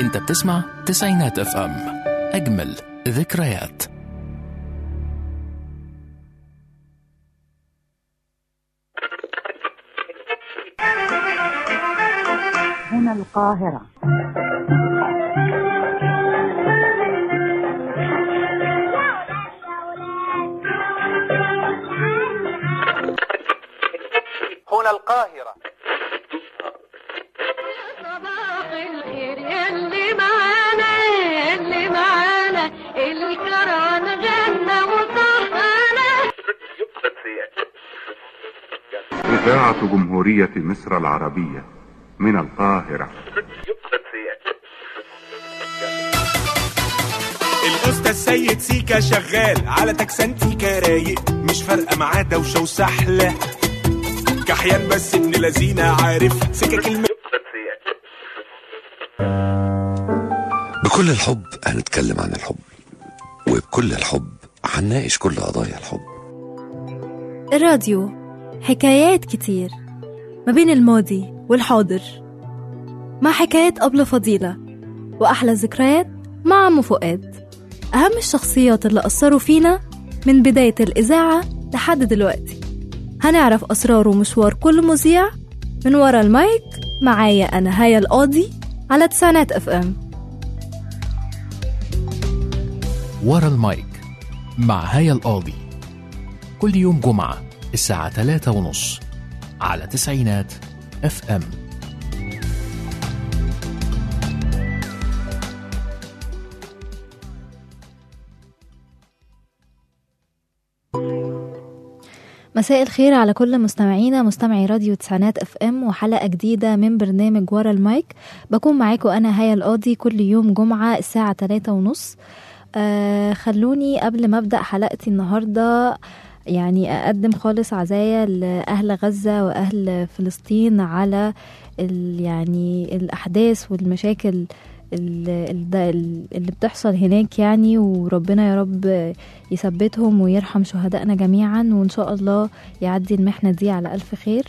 انت بتسمع تسعينات اف ام اجمل ذكريات هنا القاهرة هنا القاهرة صباح الخير يلي معانا يلي معانا الكران غنى وصحانا إذاعة جمهورية مصر العربية من القاهرة الاستاذ سيد سيكا شغال على تكسنتيكا رايق مش فارقه معاه دوشه وسحله كحيان بس ابن لذينه عارف سكك الم... بكل الحب هنتكلم عن الحب وبكل الحب هنناقش كل قضايا الحب الراديو حكايات كتير ما بين الماضي والحاضر مع حكايات أبلة فضيلة وأحلى ذكريات مع عم فؤاد أهم الشخصيات اللي أثروا فينا من بداية الإذاعة لحد دلوقتي هنعرف أسرار ومشوار كل مذيع من ورا المايك معايا أنا هيا القاضي على تسعينات اف ام ورا المايك مع هيا القاضي كل يوم جمعة الساعة 3 ونص على تسعينات اف ام مساء الخير على كل مستمعينا مستمعي راديو تسعينات اف ام وحلقة جديدة من برنامج ورا المايك بكون معاكم انا هيا القاضي كل يوم جمعة الساعة تلاتة ونص آه خلوني قبل ما ابدأ حلقتي النهاردة يعني اقدم خالص عزايا لاهل غزة واهل فلسطين على ال يعني الاحداث والمشاكل ال- ال- اللي بتحصل هناك يعني وربنا يا رب يثبتهم ويرحم شهدائنا جميعا وان شاء الله يعدي المحنة دي على ألف خير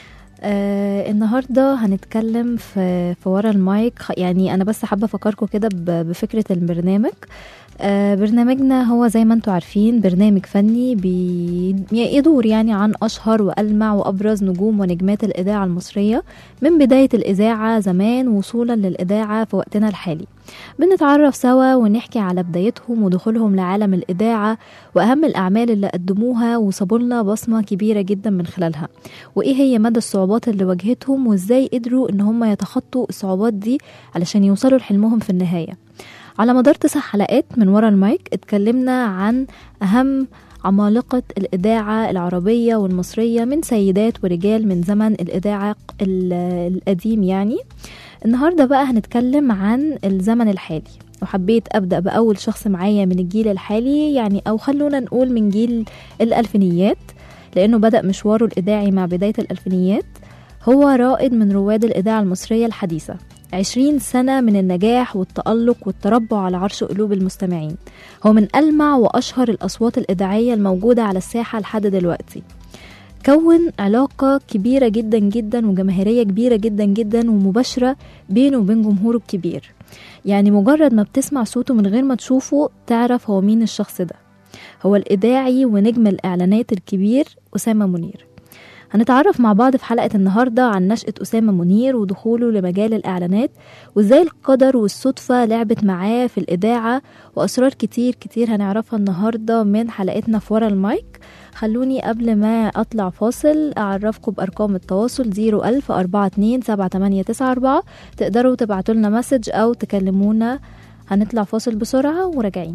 آه النهارده هنتكلم في في ورا المايك خ- يعني انا بس حابه افكركم كده ب- بفكره البرنامج آه برنامجنا هو زي ما انتم عارفين برنامج فني بي يدور يعني عن اشهر والمع وابرز نجوم ونجمات الاذاعه المصريه من بدايه الاذاعه زمان وصولا للاذاعه في وقتنا الحالي بنتعرف سوا ونحكي على بدايتهم ودخولهم لعالم الإذاعة وأهم الأعمال اللي قدموها وسابوا لنا بصمة كبيرة جدا من خلالها وإيه هي مدى الصعوبات اللي واجهتهم وإزاي قدروا إن هم يتخطوا الصعوبات دي علشان يوصلوا لحلمهم في النهاية على مدار تسع حلقات من ورا المايك اتكلمنا عن أهم عمالقة الإذاعة العربية والمصرية من سيدات ورجال من زمن الإذاعة ال- القديم يعني النهارده بقى هنتكلم عن الزمن الحالي وحبيت ابدا باول شخص معايا من الجيل الحالي يعني او خلونا نقول من جيل الالفينيات لانه بدا مشواره الاذاعي مع بدايه الالفينيات هو رائد من رواد الاذاعه المصريه الحديثه عشرين سنة من النجاح والتألق والتربع على عرش قلوب المستمعين هو من ألمع وأشهر الأصوات الإذاعية الموجودة على الساحة لحد دلوقتي كون علاقة كبيرة جدا جدا وجماهيرية كبيرة جدا جدا ومباشرة بينه وبين جمهوره الكبير يعني مجرد ما بتسمع صوته من غير ما تشوفه تعرف هو مين الشخص ده هو الإذاعي ونجم الإعلانات الكبير أسامة منير هنتعرف مع بعض في حلقة النهاردة عن نشأة أسامة منير ودخوله لمجال الإعلانات وإزاي القدر والصدفة لعبت معاه في الإذاعة وأسرار كتير كتير هنعرفها النهاردة من حلقتنا في ورا المايك خلوني قبل ما أطلع فاصل أعرفكم بأرقام التواصل 01000 42 7894 تقدروا تبعتوا لنا مسج أو تكلمونا هنطلع فاصل بسرعة وراجعين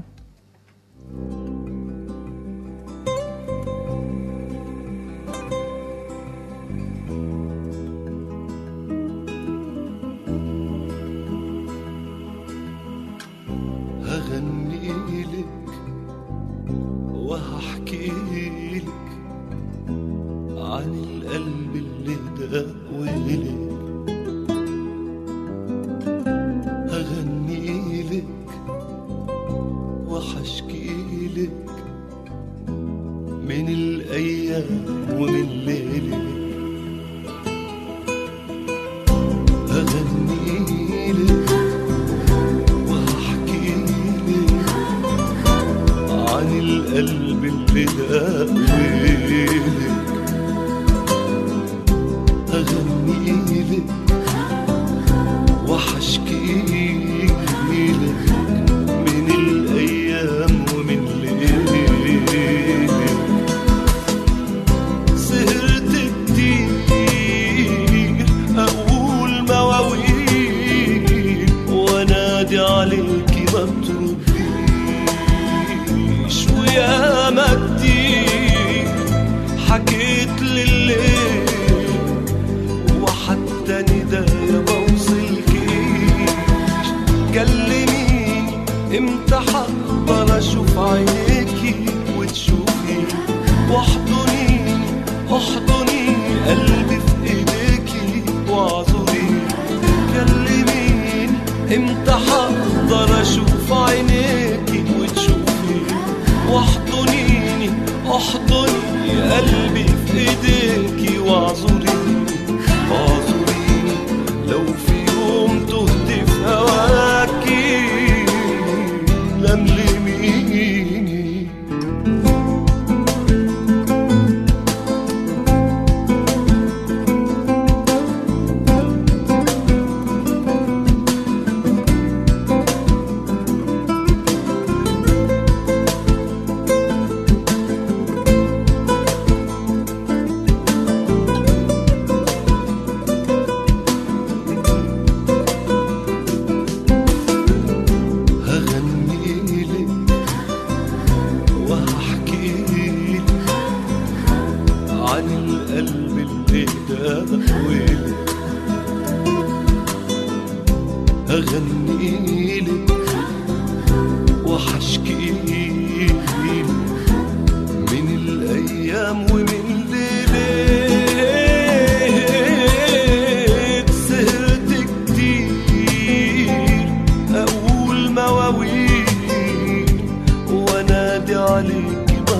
هغني لك وهحكي لك عن القلب اللي داق ولك هغني لك وحشكي لك من الأيام ومن ليلك هغني لك اللي داويلك أغنيلك وحشكيلك من الأيام ومن ليلك سهرت كتير أقول مواويل وأنادي عليكي ما بترديش وياما كتير حكيت لليل وحتى ندايا بوصلكيش كلميني امتى حقدر اشوف عينيكي وتشوفيني واحضنيني احضنيني قلبي في ايديكي واعذريني كلميني امتى حقدر اشوف عينيكي وتشوفيني واحضنيني احضني قلبي في ايديكي واعذريني اعذريني لو في يوم تهت في هواكي لملميني هغنيلك وهحكيلك عن القلب اللي داويلك هغنيلك وحشكيلك من الأيام ومن ليلك سهرت كتير أقول مواويل وأنادي عليكي ما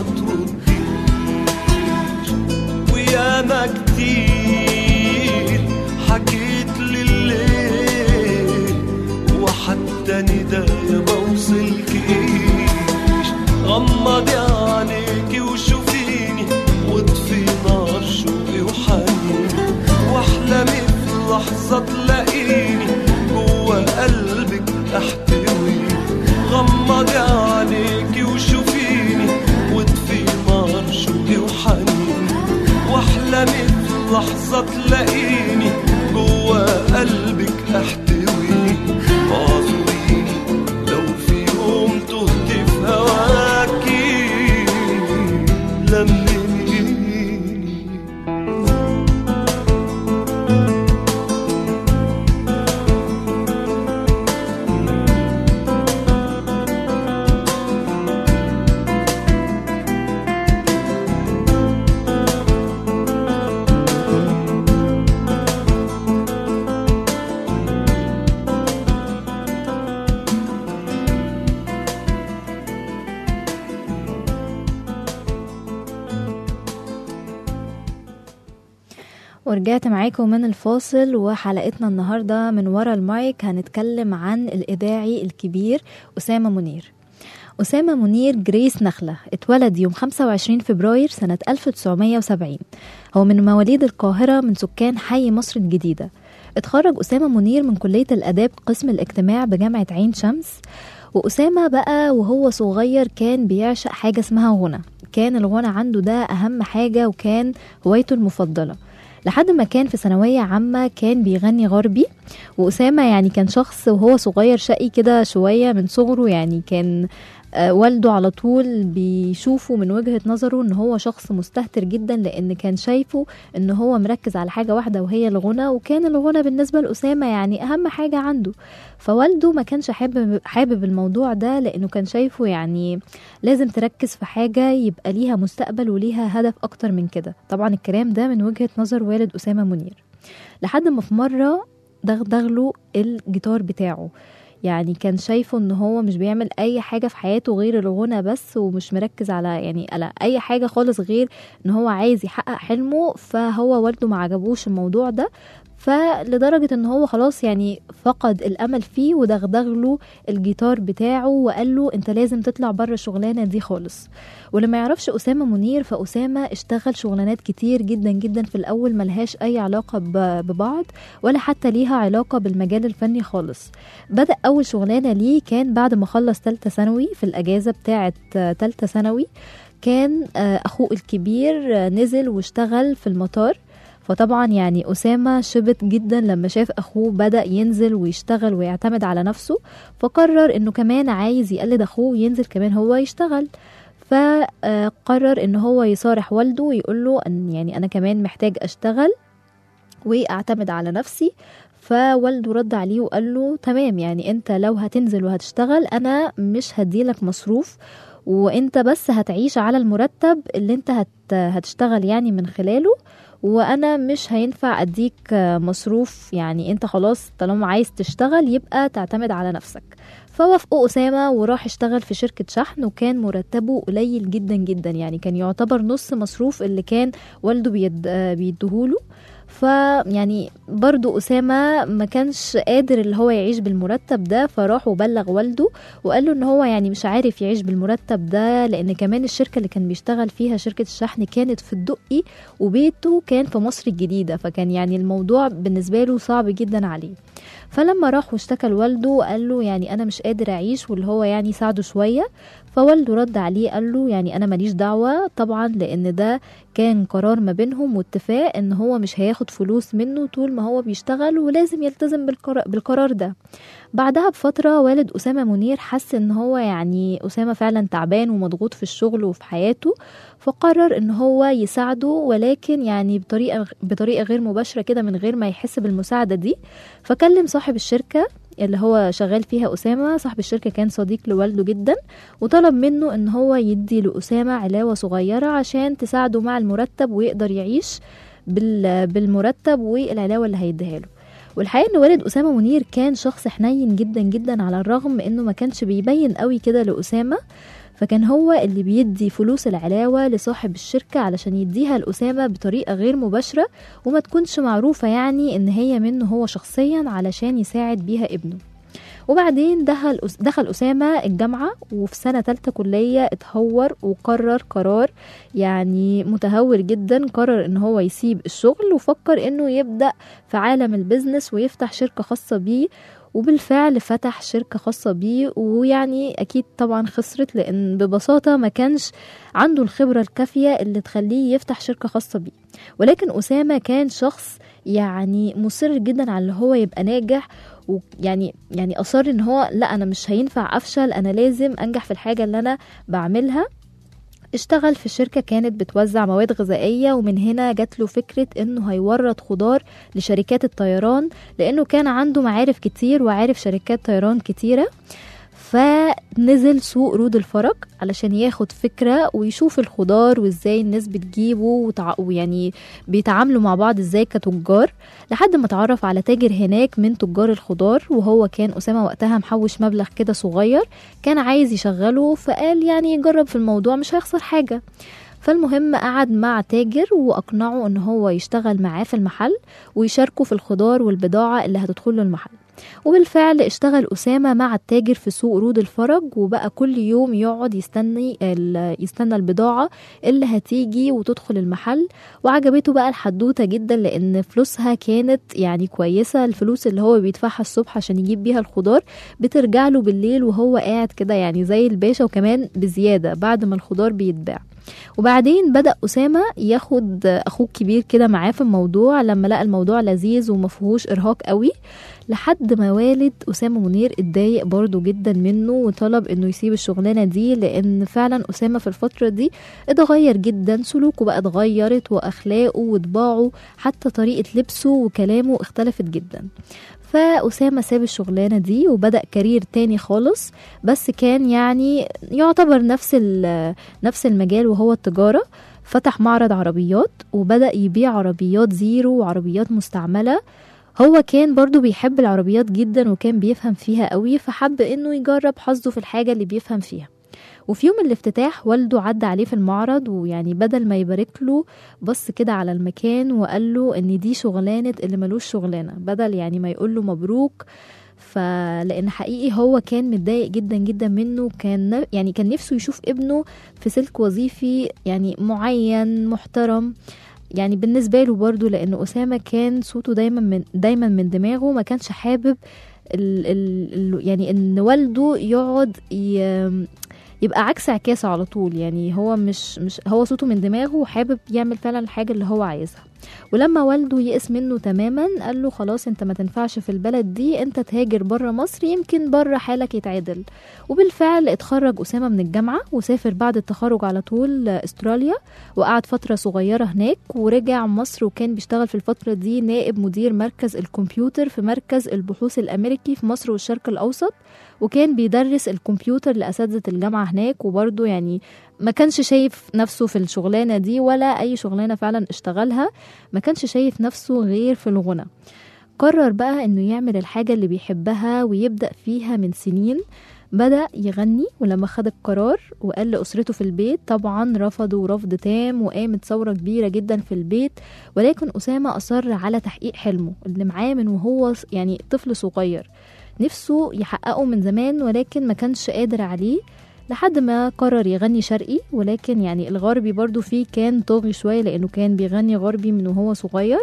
ترديش وياما كتير حكيت لليل وحتى ندايا بوصلكيش غمضي عينيكي وشوفيني واطفي نار شوقي وحنيني واحلمي في لحظة تلاقيني جوا قلبك احتويني غمضي عينيكي وشوفيني واطفي نار شوقي وحنيني واحلمي في لحظة تلاقيني جوا قلبك احتويني اعذريني لو في يوم تهت في هواكي لملميني ورجعت معاكم من الفاصل وحلقتنا النهاردة من ورا المايك هنتكلم عن الإذاعي الكبير أسامة منير أسامة منير جريس نخلة اتولد يوم 25 فبراير سنة 1970 هو من مواليد القاهرة من سكان حي مصر الجديدة اتخرج أسامة منير من كلية الآداب قسم الاجتماع بجامعة عين شمس وأسامة بقى وهو صغير كان بيعشق حاجة اسمها غنى كان الغنى عنده ده أهم حاجة وكان هوايته المفضلة لحد ما كان في ثانوية عامة كان بيغني غربي وأسامة يعني كان شخص وهو صغير شقي كده شوية من صغره يعني كان آه، والده على طول بيشوفه من وجهة نظره ان هو شخص مستهتر جدا لان كان شايفه ان هو مركز على حاجة واحدة وهي الغنى وكان الغنى بالنسبة لأسامة يعني اهم حاجة عنده فوالده ما كانش حابب حابب الموضوع ده لانه كان شايفه يعني لازم تركز في حاجة يبقى ليها مستقبل وليها هدف اكتر من كده طبعا الكلام ده من وجهة نظر والد أسامة منير لحد ما في مرة دغدغ له الجيتار بتاعه يعني كان شايفه ان هو مش بيعمل اي حاجه في حياته غير الغنى بس ومش مركز على يعني على اي حاجه خالص غير ان هو عايز يحقق حلمه فهو والده ما عجبوش الموضوع ده فلدرجة ان هو خلاص يعني فقد الامل فيه ودغدغ له الجيتار بتاعه وقال له انت لازم تطلع بره الشغلانة دي خالص ولما يعرفش أسامة منير فأسامة اشتغل شغلانات كتير جدا جدا في الأول ملهاش أي علاقة ب- ببعض ولا حتى ليها علاقة بالمجال الفني خالص بدأ أول شغلانة ليه كان بعد ما خلص تالتة ثانوي في الأجازة بتاعة آه، تالتة ثانوي كان آه، أخوه الكبير آه، نزل واشتغل في المطار فطبعا يعني أسامة شبت جدا لما شاف أخوه بدأ ينزل ويشتغل ويعتمد على نفسه فقرر إنه كمان عايز يقلد أخوه وينزل كمان هو يشتغل فقرر إن هو يصارح والده ويقول له أن يعني أنا كمان محتاج أشتغل واعتمد على نفسي فوالده رد عليه وقال له تمام يعني انت لو هتنزل وهتشتغل انا مش هديلك مصروف وانت بس هتعيش على المرتب اللي انت هت هتشتغل يعني من خلاله وانا مش هينفع اديك مصروف يعني انت خلاص طالما عايز تشتغل يبقى تعتمد على نفسك فوافقوا أسامة وراح اشتغل في شركة شحن وكان مرتبه قليل جدا جدا يعني كان يعتبر نص مصروف اللي كان والده بيد بيديهوله فيعني برضو أسامة ما كانش قادر اللي هو يعيش بالمرتب ده فراح وبلغ والده وقال له ان هو يعني مش عارف يعيش بالمرتب ده لان كمان الشركة اللي كان بيشتغل فيها شركة الشحن كانت في الدقي وبيته كان في مصر الجديدة فكان يعني الموضوع بالنسبة له صعب جدا عليه فلما راح واشتكى لوالده قال له يعني انا مش قادر اعيش واللي هو يعني ساعده شويه فوالده رد عليه قال له يعني انا ماليش دعوه طبعا لان ده كان قرار ما بينهم واتفاق ان هو مش هياخد فلوس منه طول ما هو بيشتغل ولازم يلتزم بالقرار, بالقرار ده بعدها بفترة والد أسامة منير حس إن هو يعني أسامة فعلا تعبان ومضغوط في الشغل وفي حياته فقرر إن هو يساعده ولكن يعني بطريقة بطريقة غير مباشرة كده من غير ما يحس بالمساعدة دي فكلم صاحب الشركة اللي هو شغال فيها أسامة صاحب الشركة كان صديق لوالده جدا وطلب منه إن هو يدي لأسامة علاوة صغيرة عشان تساعده مع المرتب ويقدر يعيش بال- بالمرتب والعلاوة اللي هيديها له والحقيقه ان والد اسامه منير كان شخص حنين جدا جدا على الرغم انه ما كانش بيبين قوي كده لاسامه فكان هو اللي بيدي فلوس العلاوه لصاحب الشركه علشان يديها لاسامه بطريقه غير مباشره وما تكونش معروفه يعني ان هي منه هو شخصيا علشان يساعد بيها ابنه وبعدين دخل دخل أسامة الجامعة وفي سنة تالتة كلية اتهور وقرر قرار يعني متهور جدا قرر ان هو يسيب الشغل وفكر انه يبدأ في عالم البيزنس ويفتح شركة خاصة بيه وبالفعل فتح شركة خاصة بيه ويعني أكيد طبعا خسرت لأن ببساطة ما كانش عنده الخبرة الكافية اللي تخليه يفتح شركة خاصة بيه ولكن أسامة كان شخص يعني مصر جدا على اللي هو يبقى ناجح ويعني يعني اصر ان هو لا انا مش هينفع افشل انا لازم انجح في الحاجه اللي انا بعملها اشتغل في شركة كانت بتوزع مواد غذائية ومن هنا جات له فكرة انه هيورد خضار لشركات الطيران لانه كان عنده معارف كتير وعارف شركات طيران كتيرة فنزل سوق رود الفرج علشان ياخد فكرة ويشوف الخضار وازاي الناس بتجيبه وتع... ويعني بيتعاملوا مع بعض ازاي كتجار لحد ما اتعرف على تاجر هناك من تجار الخضار وهو كان أسامة وقتها محوش مبلغ كده صغير كان عايز يشغله فقال يعني يجرب في الموضوع مش هيخسر حاجة فالمهم قعد مع تاجر واقنعه ان هو يشتغل معاه في المحل ويشاركوا في الخضار والبضاعة اللي هتدخله المحل وبالفعل اشتغل أسامة مع التاجر في سوق رود الفرج وبقى كل يوم يقعد يستني ال- يستنى البضاعة اللي هتيجي وتدخل المحل وعجبته بقى الحدوتة جدا لأن فلوسها كانت يعني كويسة الفلوس اللي هو بيدفعها الصبح عشان يجيب بيها الخضار بترجع له بالليل وهو قاعد كده يعني زي الباشا وكمان بزيادة بعد ما الخضار بيتباع وبعدين بدأ أسامة ياخد أخوه الكبير كده معاه في الموضوع لما لقى الموضوع لذيذ ومفهوش إرهاق قوي لحد ما والد أسامة منير اتضايق برضه جدا منه وطلب إنه يسيب الشغلانة دي لأن فعلا أسامة في الفترة دي اتغير جدا سلوكه بقى اتغيرت وأخلاقه وطباعه حتى طريقة لبسه وكلامه اختلفت جدا فأسامة ساب الشغلانة دي وبدأ كارير تاني خالص بس كان يعني يعتبر نفس ال- نفس المجال وهو التجارة فتح معرض عربيات وبدأ يبيع عربيات زيرو وعربيات مستعملة هو كان برضو بيحب العربيات جدا وكان بيفهم فيها قوي فحب انه يجرب حظه في الحاجة اللي بيفهم فيها وفي يوم الافتتاح والده عدى عليه في المعرض ويعني بدل ما يبارك له بص كده على المكان وقال له ان دي شغلانه اللي ملوش شغلانه بدل يعني ما يقول له مبروك فلان حقيقي هو كان متضايق جدا جدا منه كان ن- يعني كان نفسه يشوف ابنه في سلك وظيفي يعني معين محترم يعني بالنسبه له برضو لان اسامه كان صوته دايما من دايما من دماغه ما كانش حابب ال ال ال يعني ان والده يقعد ي- يبقى عكس عكاسه على طول يعني هو مش مش هو صوته من دماغه وحابب يعمل فعلا الحاجه اللي هو عايزها ولما والده يئس منه تماما قال له خلاص انت ما تنفعش في البلد دي انت تهاجر بره مصر يمكن بره حالك يتعدل وبالفعل اتخرج اسامه من الجامعه وسافر بعد التخرج على طول استراليا وقعد فتره صغيره هناك ورجع مصر وكان بيشتغل في الفتره دي نائب مدير مركز الكمبيوتر في مركز البحوث الامريكي في مصر والشرق الاوسط وكان بيدرس الكمبيوتر لاساتذه الجامعه هناك وبرضه يعني ما كانش شايف نفسه في الشغلانه دي ولا اي شغلانه فعلا اشتغلها ما كانش شايف نفسه غير في الغنى قرر بقى انه يعمل الحاجه اللي بيحبها ويبدا فيها من سنين بدأ يغني ولما خد القرار وقال لأسرته في البيت طبعا رفضوا رفض تام وقامت ثورة كبيرة جدا في البيت ولكن أسامة أصر على تحقيق حلمه اللي معاه من وهو ص- يعني طفل صغير نفسه يحققه من زمان ولكن ما كانش قادر عليه لحد ما قرر يغني شرقي ولكن يعني الغربي برضو فيه كان طاغي شوية لأنه كان بيغني غربي من وهو صغير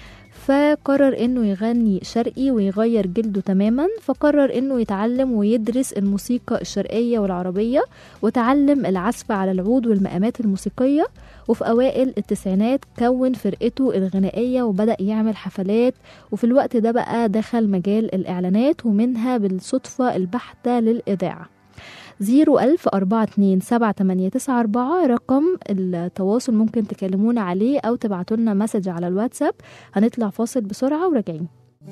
فقرر انه يغني شرقي ويغير جلده تماما فقرر انه يتعلم ويدرس الموسيقى الشرقية والعربية وتعلم العزف على العود والمقامات الموسيقية وفي أوائل التسعينات كون فرقته الغنائية وبدأ يعمل حفلات وفي الوقت ده بقى دخل مجال الإعلانات ومنها بالصدفة البحتة للإذاعة زيرو ألف أربعة اتنين سبعة تمانية تسعة أربعة رقم التواصل ممكن تكلمونا عليه أو تبعتولنا مسج على الواتساب هنطلع فاصل بسرعة وراجعين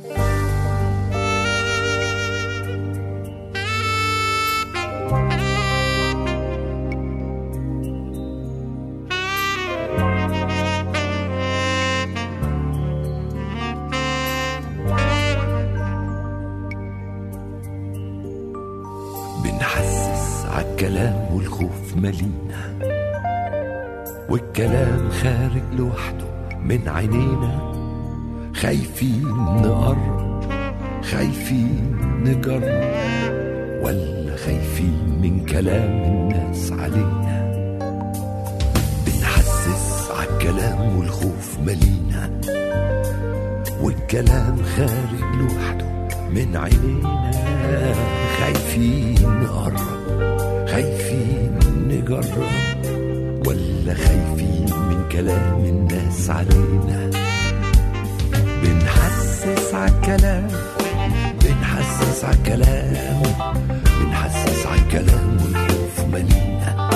بنحسس عالكلام والخوف مالينا والكلام خارج لوحده من عينينا خايفين نقرب خايفين نجرب ولا خايفين من كلام الناس علينا بنحسس عالكلام والخوف مالينا والكلام خارج لوحده من عينينا خايفين نقرب خايفين نجرب ولا خايفين من كلام الناس علينا بنحسس عالكلام بنحسس عالكلام بنحسس عالكلام والخوف مالينا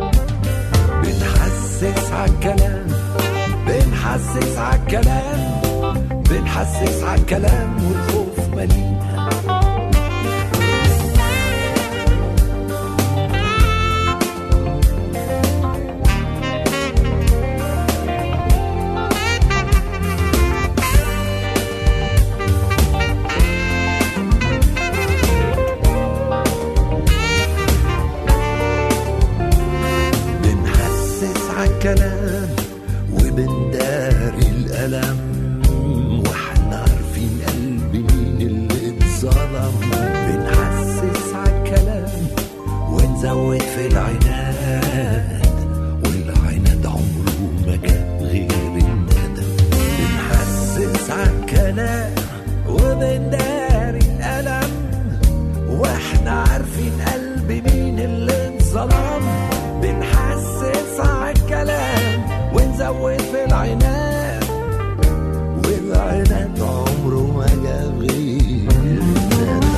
بنحسس عالكلام بنحسس عالكلام بنحسس عالكلام والخوف مالينا بنحسس عالكلام وبنداري الألم واحنا عارفين قلب مين اللي اتظلم بنحسس عالكلام ونزود في العناد والعناد عمره ما جاب غير الندم بنحسس عالكلام وبنداري الألم واحنا عارفين قلب مين اللي اتظلم بنحسس عالكلام ونزود في العناد والعناد عمره ما جاب غير الندم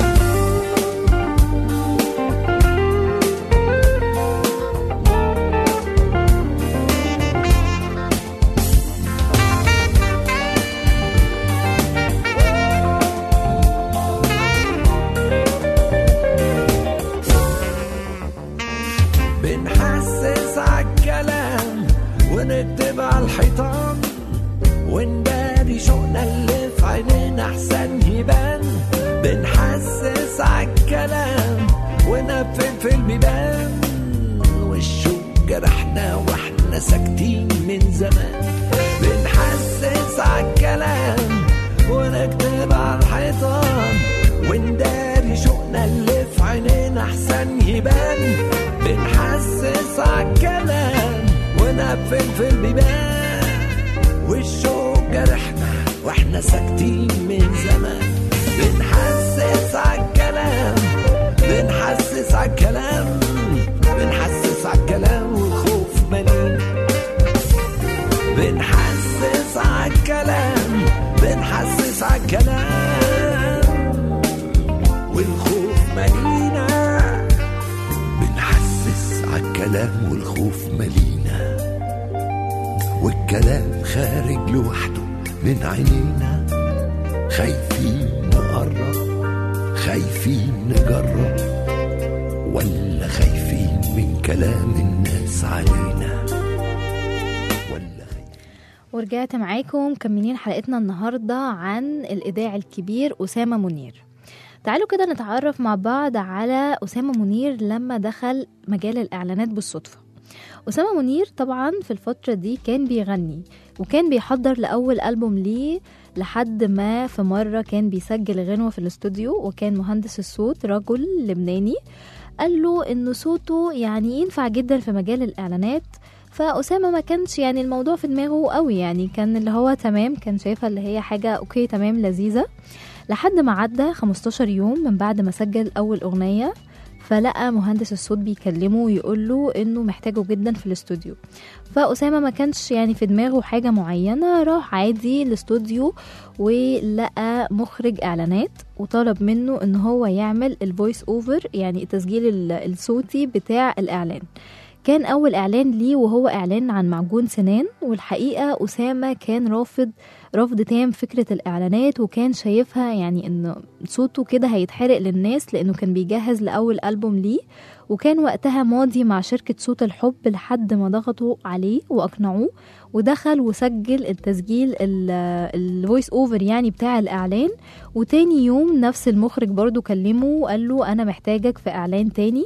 بنحسس عالكلام ونكتب على الحيطان ونداري شوقنا اللي في عينينا احسن يبان بنحسس عالكلام ونقفل في البيبان جرحنا واحنا ساكتين من زمان بنحسس عالكلام ونكتب على الحيطان ونداري شوقنا اللي في عينينا احسن يبان بنحسس عالكلام ونقفل في البيبان والشوق جرحنا واحنا ساكتين من زمان بنحسس عالكلام بنحسس عالكلام بنحسس عالكلام والخوف ملينا بنحسس عالكلام بنحسس عالكلام والخوف ملينا بنحسس عالكلام والخوف ملينا والكلام خارج لوحده من عينينا خايفين نقرب خايفين نجرب ولا خايفين من كلام الناس علينا ولا ورجعت معاكم مكملين حلقتنا النهاردة عن الإذاعي الكبير أسامة منير تعالوا كده نتعرف مع بعض على أسامة منير لما دخل مجال الإعلانات بالصدفة أسامة منير طبعا في الفترة دي كان بيغني وكان بيحضر لأول ألبوم ليه لحد ما في مرة كان بيسجل غنوة في الاستوديو وكان مهندس الصوت رجل لبناني قال له إنه صوته يعني ينفع جدا في مجال الإعلانات فأسامة ما كانش يعني الموضوع في دماغه قوي يعني كان اللي هو تمام كان شايفها اللي هي حاجة أوكي تمام لذيذة لحد ما عدى 15 يوم من بعد ما سجل أول أغنية فلقى مهندس الصوت بيكلمه ويقول له انه محتاجه جدا في الاستوديو فأسامة ما كانش يعني في دماغه حاجة معينة راح عادي الاستوديو ولقى مخرج اعلانات وطلب منه ان هو يعمل الفويس اوفر يعني التسجيل ال- الصوتي بتاع الاعلان كان أول إعلان ليه وهو إعلان عن معجون سنان والحقيقة أسامة كان رافض رفض تام فكرة الإعلانات وكان شايفها يعني إن صوته كده هيتحرق للناس لأنه كان بيجهز لأول ألبوم ليه وكان وقتها ماضي مع شركة صوت الحب لحد ما ضغطوا عليه وأقنعوه ودخل وسجل التسجيل الفويس اوفر يعني بتاع الإعلان وتاني يوم نفس المخرج برضو كلمه وقال له أنا محتاجك في إعلان تاني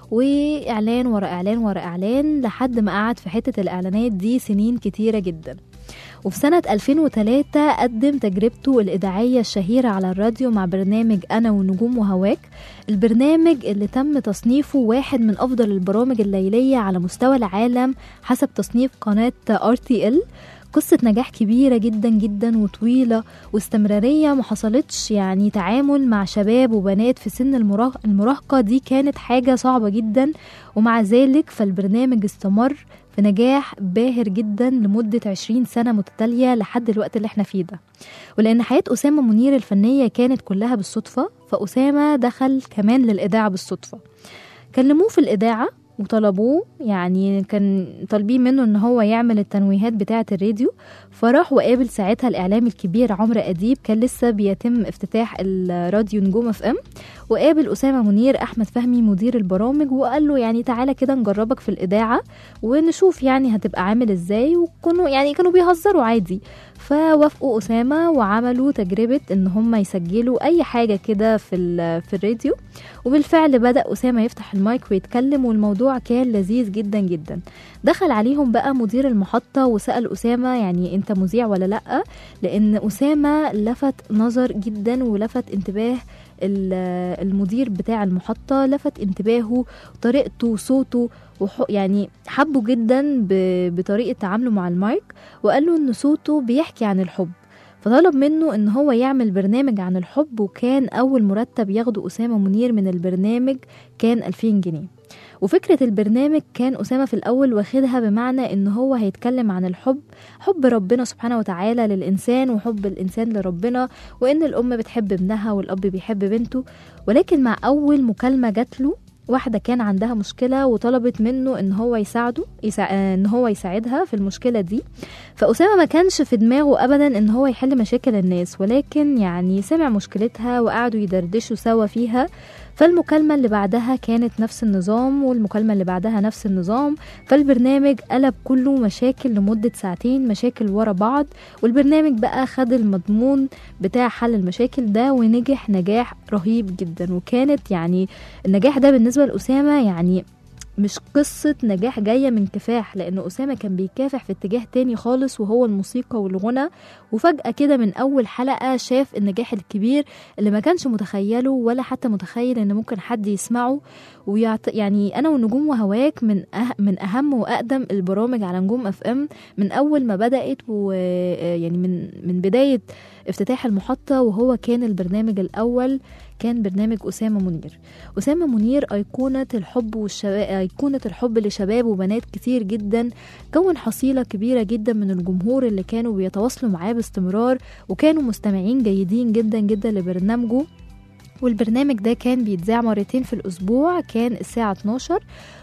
واعلان ورا اعلان ورا اعلان لحد ما قعد في حته الاعلانات دي سنين كتيره جدا وفي سنة 2003 قدم تجربته الإذاعية الشهيرة على الراديو مع برنامج أنا ونجوم وهواك البرنامج اللي تم تصنيفه واحد من أفضل البرامج الليلية على مستوى العالم حسب تصنيف قناة RTL قصة نجاح كبيرة جدا جدا وطويلة واستمرارية ما حصلتش يعني تعامل مع شباب وبنات في سن المراهق- المراهقة دي كانت حاجة صعبة جدا ومع ذلك فالبرنامج استمر في نجاح باهر جدا لمدة 20 سنة متتالية لحد الوقت اللي احنا فيه ده ولأن حياة أسامة منير الفنية كانت كلها بالصدفة فأسامة دخل كمان للإذاعة بالصدفة كلموه في الإذاعة وطلبوه يعني كان طالبين منه ان هو يعمل التنويهات بتاعة الراديو فراح وقابل ساعتها الاعلامي الكبير عمرو اديب كان لسه بيتم افتتاح الراديو نجوم اف ام وقابل اسامه منير احمد فهمي مدير البرامج وقال له يعني تعالى كده نجربك في الاذاعه ونشوف يعني هتبقى عامل ازاي وكانوا يعني كانوا بيهزروا عادي فوافقوا اسامه وعملوا تجربه ان هم يسجلوا اي حاجه كده في ال- في الراديو وبالفعل بدا اسامه يفتح المايك ويتكلم والموضوع كان لذيذ جدا جدا دخل عليهم بقى مدير المحطه وسال اسامه يعني انت مذيع ولا لا لان اسامه لفت نظر جدا ولفت انتباه ال- المدير بتاع المحطة لفت انتباهه طريقته وصوته وح يعني حبه جدا ب- بطريقة تعامله مع المايك وقال له ان صوته بيحكي عن الحب فطلب منه ان هو يعمل برنامج عن الحب وكان اول مرتب ياخده اسامة منير من البرنامج كان 2000 جنيه وفكرة البرنامج كان أسامة في الأول واخدها بمعنى إن هو هيتكلم عن الحب حب ربنا سبحانه وتعالى للإنسان وحب الإنسان لربنا وإن الأم بتحب ابنها والأب بيحب بنته ولكن مع أول مكالمة جات له واحدة كان عندها مشكلة وطلبت منه إن هو يساعده يسا... آه، إن هو يساعدها في المشكلة دي فأسامة ما كانش في دماغه أبدا إن هو يحل مشاكل الناس ولكن يعني سمع مشكلتها وقعدوا يدردشوا سوا فيها فالمكالمة اللي بعدها كانت نفس النظام والمكالمة اللي بعدها نفس النظام فالبرنامج قلب كله مشاكل لمدة ساعتين مشاكل ورا بعض والبرنامج بقى خد المضمون بتاع حل المشاكل ده ونجح نجاح رهيب جدا وكانت يعني النجاح ده بالنسبة لأسامة يعني مش قصة نجاح جاية من كفاح لأن أسامة كان بيكافح في اتجاه تاني خالص وهو الموسيقى والغنى وفجأة كده من أول حلقة شاف النجاح الكبير اللي ما كانش متخيله ولا حتى متخيل إن ممكن حد يسمعه ويعط... يعني أنا والنجوم وهواك من أه... من أهم وأقدم البرامج على نجوم اف ام من أول ما بدأت و يعني من من بداية افتتاح المحطة وهو كان البرنامج الأول كان برنامج أسامة منير أسامة منير أيقونة الحب والشباب أيقونة الحب لشباب وبنات كتير جدا كون حصيلة كبيرة جدا من الجمهور اللي كانوا بيتواصلوا معاه باستمرار وكانوا مستمعين جيدين جدا جدا لبرنامجه والبرنامج ده كان بيتذاع مرتين في الأسبوع كان الساعة 12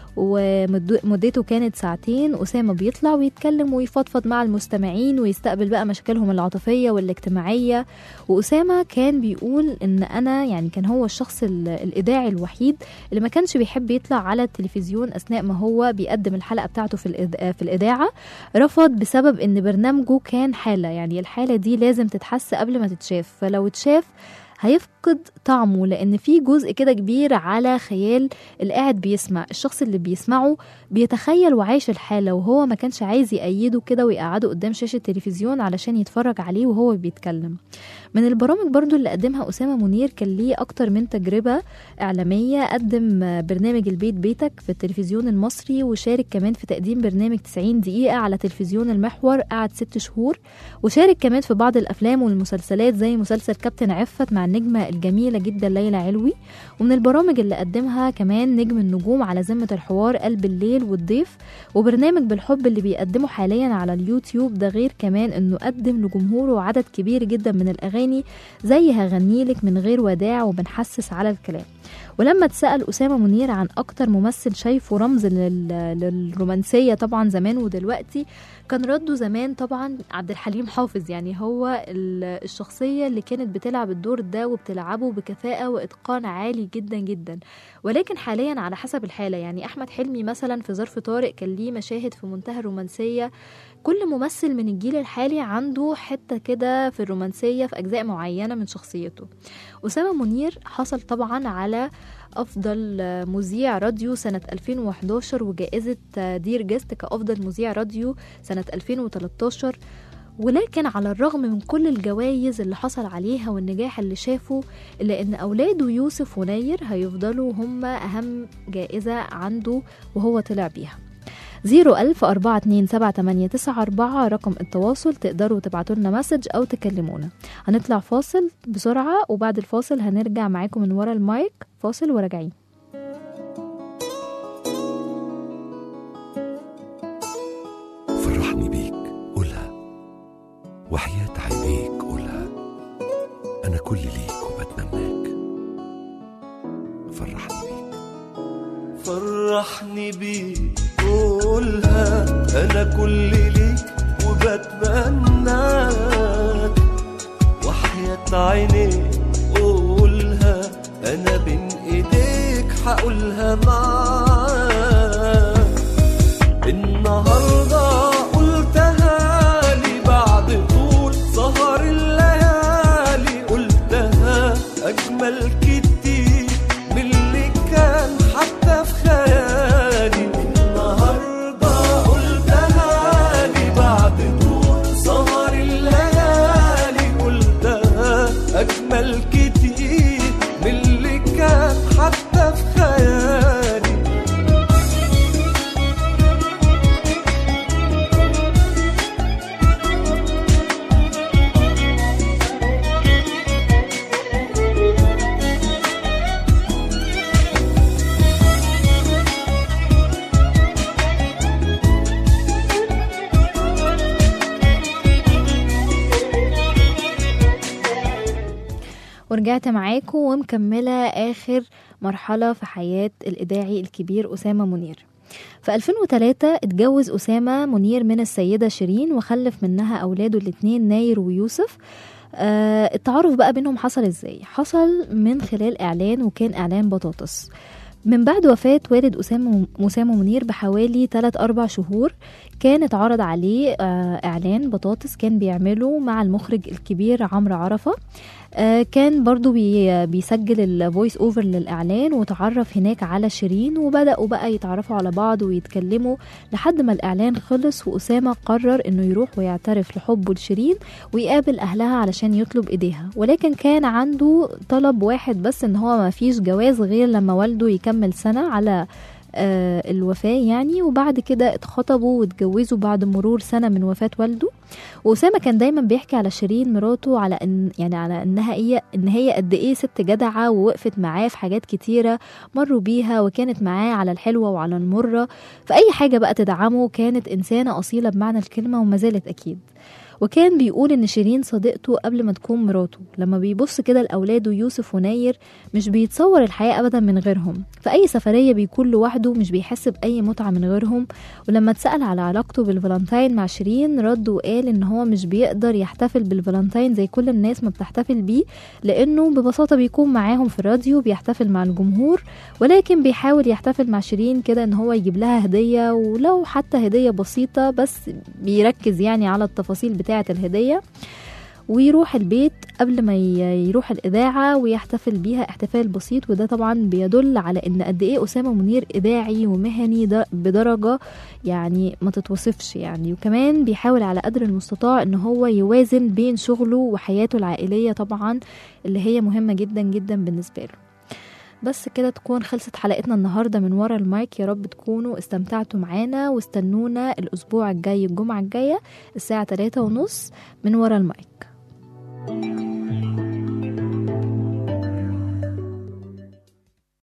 ومدته كانت ساعتين أسامة بيطلع ويتكلم ويفضفض مع المستمعين ويستقبل بقى مشاكلهم العاطفية والاجتماعية وأسامة كان بيقول إن أنا يعني كان هو الشخص ال- الإذاعي الوحيد اللي ما كانش بيحب يطلع على التلفزيون أثناء ما هو بيقدم الحلقة بتاعته في الإذ- في الإذاعة رفض بسبب إن برنامجه كان حالة يعني الحالة دي لازم تتحس قبل ما تتشاف فلو اتشاف هيفقد طعمه لان في جزء كده كبير على خيال اللي قاعد بيسمع الشخص اللي بيسمعه بيتخيل وعايش الحاله وهو ما كانش عايز يأيده كده ويقعده قدام شاشه التلفزيون علشان يتفرج عليه وهو بيتكلم من البرامج برضو اللي قدمها أسامة منير كان ليه أكتر من تجربة إعلامية قدم برنامج البيت بيتك في التلفزيون المصري وشارك كمان في تقديم برنامج 90 دقيقة على تلفزيون المحور قعد ست شهور وشارك كمان في بعض الأفلام والمسلسلات زي مسلسل كابتن عفت مع النجمة الجميلة جدا ليلى علوي ومن البرامج اللي قدمها كمان نجم النجوم على ذمة الحوار قلب الليل والضيف وبرنامج بالحب اللي بيقدمه حاليا على اليوتيوب ده غير كمان انه قدم لجمهوره عدد كبير جدا من الاغاني زي هغنيلك من غير وداع وبنحسس على الكلام ولما اتسأل أسامة منير عن أكتر ممثل شايفه رمز لل- للرومانسية طبعا زمان ودلوقتي كان رده زمان طبعا عبد الحليم حافظ يعني هو ال- الشخصية اللي كانت بتلعب الدور ده وبتلعبه بكفاءة وإتقان عالي جدا جدا ولكن حاليا على حسب الحالة يعني أحمد حلمي مثلا في ظرف طارق كان ليه مشاهد في منتهى الرومانسية كل ممثل من الجيل الحالي عنده حتة كده في الرومانسية في أجزاء معينة من شخصيته أسامة منير حصل طبعا على أفضل مذيع راديو سنة 2011 وجائزة دير جيست كأفضل مذيع راديو سنة 2013 ولكن على الرغم من كل الجوائز اللي حصل عليها والنجاح اللي شافه إلا إن أولاده يوسف وناير هيفضلوا هم أهم جائزة عنده وهو طلع بيها زيرو ألف أربعة اتنين سبعة تمانية تسعة أربعة رقم التواصل تقدروا تبعتوا لنا مسج أو تكلمونا هنطلع فاصل بسرعة وبعد الفاصل هنرجع معاكم من ورا المايك فاصل وراجعين فرحني بيك قولها وحياة عينيك قولها أنا كل ليك وبتمناك فرحني بيك فرحني بيك قولها انا كل ليك وبتمناك وحياة عينيك قولها انا بين ايديك حقولها معاك النهارده قلتها لي بعد طول سهر الليالي قلتها اجمل كتير من اللي كان حتى في خيالي النهارده قلتها لي بعد طول سهر الليالي قلتها اجمل كتير من اللي كان حتى في خيالي ورجعت معاكم ومكملة آخر مرحلة في حياة الإذاعي الكبير أسامة منير في 2003 اتجوز أسامة منير من السيدة شيرين وخلف منها أولاده الاتنين ناير ويوسف آه التعارف بقى بينهم حصل ازاي حصل من خلال اعلان وكان اعلان بطاطس من بعد وفاة والد أسامة أسامة منير بحوالي 3 أربع شهور كان اتعرض عليه آه، إعلان بطاطس كان بيعمله مع المخرج الكبير عمرو عرفة آه، كان برضو بي بيسجل الفويس اوفر للاعلان وتعرف هناك على شيرين وبداوا بقى يتعرفوا على بعض ويتكلموا لحد ما الاعلان خلص واسامه قرر انه يروح ويعترف لحبه لشيرين ويقابل اهلها علشان يطلب ايديها ولكن كان عنده طلب واحد بس ان هو ما فيش جواز غير لما والده يكمل سنه على آه، الوفاة يعني وبعد كده اتخطبوا واتجوزوا بعد مرور سنة من وفاة والده وأسامة كان دايما بيحكي على شيرين مراته على ان يعني على انها هي ان هي قد ايه ست جدعة ووقفت معاه في حاجات كتيرة مروا بيها وكانت معاه على الحلوة وعلى المرة فأي حاجة بقى تدعمه كانت إنسانة أصيلة بمعنى الكلمة وما زالت أكيد وكان بيقول ان شيرين صديقته قبل ما تكون مراته لما بيبص كده لاولاده يوسف وناير مش بيتصور الحياه ابدا من غيرهم في اي سفريه بيكون لوحده مش بيحس باي متعه من غيرهم ولما اتسال على علاقته بالفالنتاين مع شيرين رد وقال ان هو مش بيقدر يحتفل بالفالنتاين زي كل الناس ما بتحتفل بيه لانه ببساطه بيكون معاهم في الراديو بيحتفل مع الجمهور ولكن بيحاول يحتفل مع شيرين كده ان هو يجيب لها هديه ولو حتى هديه بسيطه بس بيركز يعني على التفاصيل بتاعه الهديه ويروح البيت قبل ما ي- يروح الإذاعة ويحتفل بيها احتفال بسيط وده طبعا بيدل على إن قد إيه أسامة منير إذاعي ومهني در- بدرجة يعني ما تتوصفش يعني وكمان بيحاول على قدر المستطاع إن هو يوازن بين شغله وحياته العائلية طبعا اللي هي مهمة جدا جدا بالنسبة له بس كده تكون خلصت حلقتنا النهارده من ورا المايك يا رب تكونوا استمتعتوا معانا واستنونا الاسبوع الجاي الجمعه الجايه الساعه 3 ونص من ورا المايك